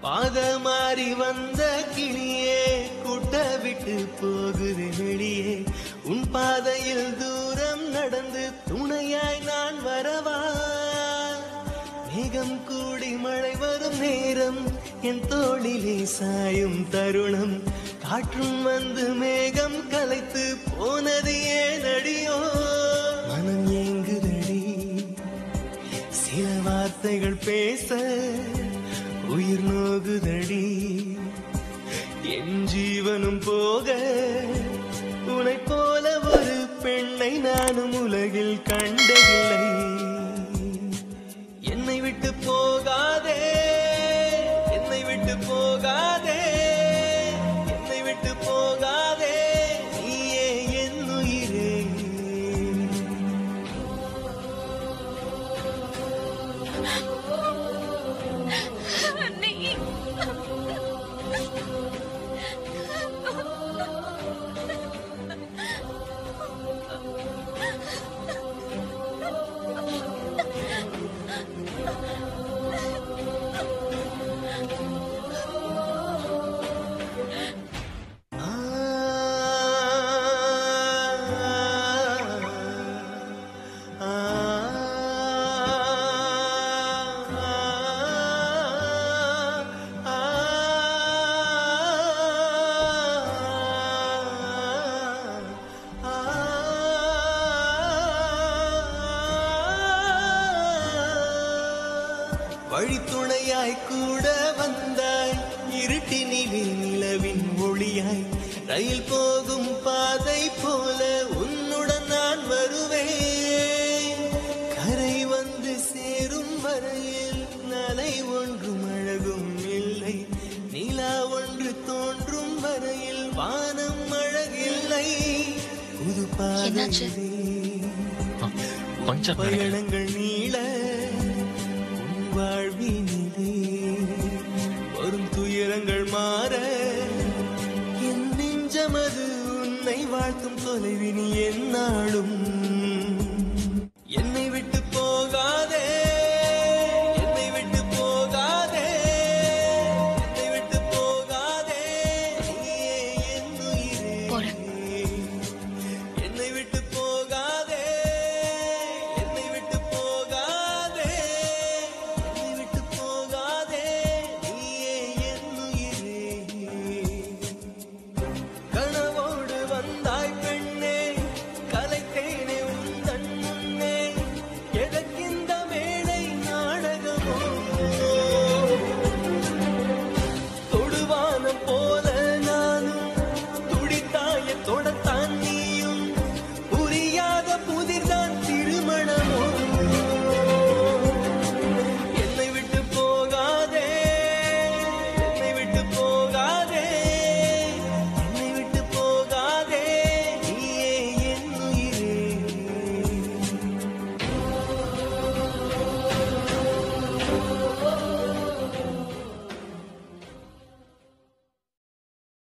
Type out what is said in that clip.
பாத மாறி வந்த கிளியே கூட்ட விட்டு போகுது வெளியே உன் பாதையில் தூரம் நடந்து துணையாய் நான் வரவா மேகம் கூடி மழை வரும் நேரம் என் தோளிலே சாயும் தருணம் காற்றும் வந்து மேகம் கலைத்து போனது ஏன் அடியோ மனம் ஏங்குதடி சில வார்த்தைகள் பேச உயிர் நோகுதடி என் ஜீவனும் போக உனை போல ஒரு பெண்ணை நானும் உலகில் கண்டதில்லை என்னை விட்டு போகாதே என்னை விட்டு போகாதே என்னை விட்டு போகாதே நீயே என் உயிரே வழித்துணையாய் கூட வந்தாய் இருட்டினிலே நிலவின் ஒளியாய் ரயில் போகும் பாதை போல உன்னுடன் நான் வருவேன் கரை வந்து சேரும் வரையில் நலை ஒன்றும் அழகும் இல்லை நிலா ஒன்று தோன்றும் வரையில் வானம் அழகில்லை புது என்னாச்சு? பாதையிலே பஞ்சர் நினைக்கிறேன் பயணங்கள் நீள உன் வாழ்வினிலே வரும் துயரங்கள் மாற என் நெஞ்சமது உன்னை வாழ்த்தும் தொலைவினி என்னாலும்